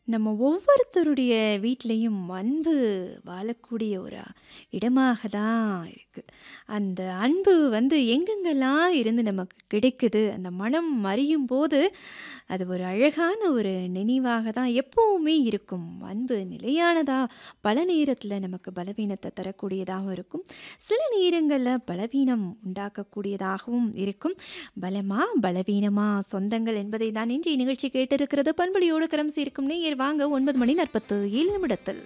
நம்ம ஒவ்வொருத்தருடைய வீட்லயும் அன்பு வாழக்கூடிய ஒரு இடமாக தான் இருக்கு. அந்த அன்பு வந்து எங்கெங்கெல்லாம் இருந்து நமக்கு கிடைக்குது, அந்த மனம் அறியும்போது, அது ஒரு அழகான ஒரு நினைவாக தான் எப்பவுமே இருக்கும். அன்பு நிலையானதா, பல நேரத்தில நமக்கு பலவீனத்த தரக்கூடியதாகவும் இருக்கும். சில நேரங்கள்ல பலவீனம் உண்டாக்கக்கூடியதாகவும் இருக்கும். பலமா, பலவீனமா சொந்தங்கள் என்பதை தான் இன்றைய நிகழ்ச்சி கேட்டிருக்கிறது. பண்பொழியோடு கரம் சேர்க்கும் நேயர் வாங்க 9 மணி 47 நிமிடத்தில்.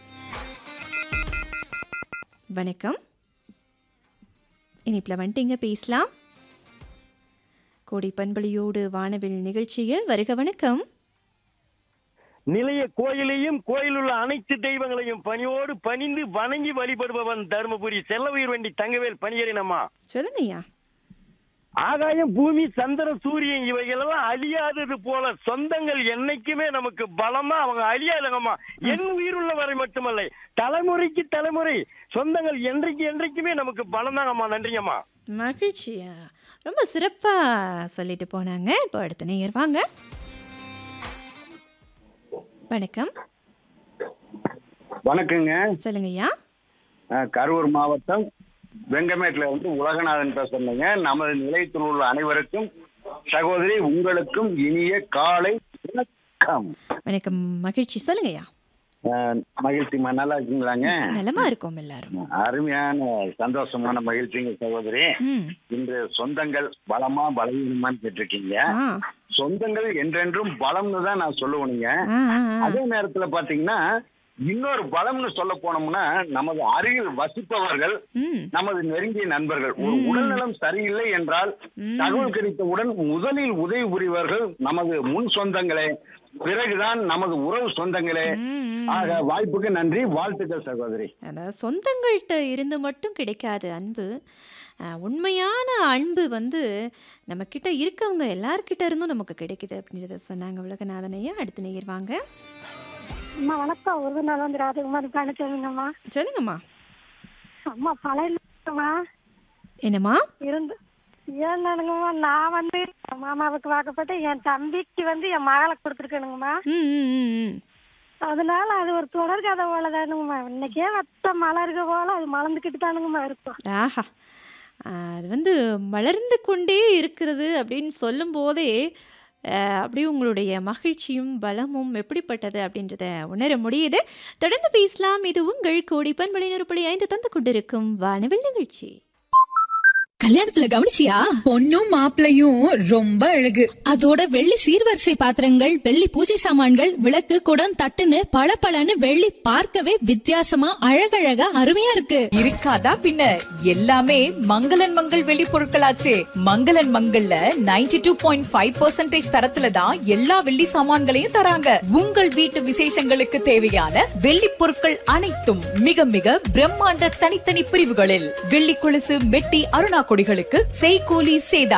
வணக்கம். இணைப்பில வந்துட்டீங்க பேசலாம். கோடை பண்பொழியோடு வானவில் நிகழ்ச்சியில் வருக வணக்கம். நிலைய கோயிலையும் கோயிலுள்ள அனைத்து தெய்வங்களையும் பணியோடு பணிந்து வணங்கி வழிபடுபவன் தருமபுரி செல்லவுயிர் வண்டி தங்கவேல் பணியறினம்மா சொல்லுங்கய்யா. ஆகாயம் பூமி சந்திரன் சூரியன் இவைகளெல்லாம் அழியாதது போல சொந்தங்கள் என்னைக்குமே நமக்கு பலமா அவங்க அழியாதங்கம்மா என் உயிருள்ள வரை மட்டுமல்ல தலைமுறைக்கு தலைமுறை சொந்தங்கள் என்றைக்கு என்றைக்குமே நமக்கு பலம் தாங்கம்மா நன்றிங்கம்மா மகிழ்ச்சியா. ரொம்ப சிறப்பா சொல்லிட்டு போனாங்க. இப்போ அடுத்த நேயர் வாங்க. வணக்கம். வணக்கங்க சொல்லுங்கய்யா. அஹ், கரூர் மாவட்டம் வெங்கமேட்ல இருந்து உலகநாதன் பேசுறேங்க நமது நிலையத்தில் உள்ள அனைவருக்கும் சகோதரி உங்களுக்கும் இனிய காலை வணக்கம் வணக்கம் மகிழ்ச்சி சொல்லுங்கய்யா. அஹ், மகிழ்ச்சிமா நல்லா இருக்கீங்களாங்க நலமா இருக்கோம் எல்லாரும். அருமையான சந்தோஷமான மகிழ்ச்சிங்க சகோதரி ம். இன்று சொந்தங்கள் பலமா பலவீனமான்னு கேட்டிருக்கீங்க ஆ. சொந்தங்கள் என்றென்றும் பலம்னு தான் நான் சொல்லுவேனுங்க ஆ, ஆ, ஆ. அதே நேரத்துல பாத்தீங்கன்னா இன்னொரு பலம்னு சொல்ல போனோம்னா நமது அருகில் வசிப்பவர்கள் ம். நமது நெருங்கிய நண்பர்கள் ஒரு உடல்நலம் சரியில்லை என்றால் ம். தகவல் கிடைத்தவுடன் முதலில் உதவி புரிவர்கள் நமது முன் சொந்தங்களே பிறகுதான் நமது உறவு சொந்தங்களே ம், ம். ஆக வாய்ப்புக்கு நன்றி வாழ்த்துக்கள் சகோதரி அதாவது சொந்தங்கள்கிட்ட இருந்து மட்டும் கிடைக்காது அன்பு. அ, உண்மையான அன்பு வந்து நம்ம கிட்ட இருக்கவங்க எல்லார்கிட்ட இருந்தும் நமக்கு கிடைக்குது அப்படின்றத சொன்னாங்க உலகநாதன் ஐயா. அடுத்த நேயர் வாங்க. அம்மா வணக்கம் ஒரு நாள் வந்து ராஜகுமாரி பழனிசாமிங்கம்மா சொல்லுங்கம்மா. அம்மா பழையம்மா என்னம்மா? இருந்து ஏன்னானுங்கம்மா நான் வந்து என் மாமாவுக்கு வாக்கப்பட்டு என் தம்பிக்கு வந்து என் மகளை கொடுத்துருக்கேனுங்கம்மா ம், ம், ம், ம். அதனால அது ஒரு தொடர் கதை போல தானுங்கம்மா இன்னைக்கே வத்த மலர்க போல அது மலர்ந்துக்கிட்டு தானுங்கம்மா இருக்கும் ஆஹா! அ, அது வந்து மலர்ந்து கொண்டே இருக்கிறது அப்படின்னு சொல்லும்போதே, அ, அப்படியே உங்களுடைய மகிழ்ச்சியும், பலமும் எப்படிப்பட்டது அப்படின்றத உணர முடியுது. தொடர்ந்து பேசலாம். இது உங்கள் கோடி பண்பலை 100.5 தந்து கொண்டிருக்கும் வானவில் நிகழ்ச்சி. கல்யாணத்துல கவனிச்சியா பொண்ணும் மாப்பிளையும் ரொம்ப அழகு அதோட வெள்ளி சீர்வரிசை பாத்திரங்கள் வெள்ளி பூஜை சாமான்கள் விளக்கு குடம் தட்டுன்னு பளபளன்னு வெள்ளி பார்க்கவே வித்தியாசமா அழகழகா அருமையா இருக்கு இருக்காதா பின்ன எல்லாமே மங்களன் மங்கள் வெளி பொருட்களாச்சே மங்களன் மங்கள்ல 92.5% டூ பாயிண்ட் ஃபைவ் பர்சன்டேஜ் தரத்துல தான் எல்லா வெள்ளி சாமான்களையும் தராங்க உங்கள் வீட்டு விசேஷங்களுக்கு தேவையான வெள்ளி பொருட்கள் அனைத்தும் மிக மிக பிரம்மாண்ட தனித்தனி பிரிவுகளில் வெள்ளி கொலுசு மெட்டி அருணா கொடிகளுக்கு செய்கூலி சேதா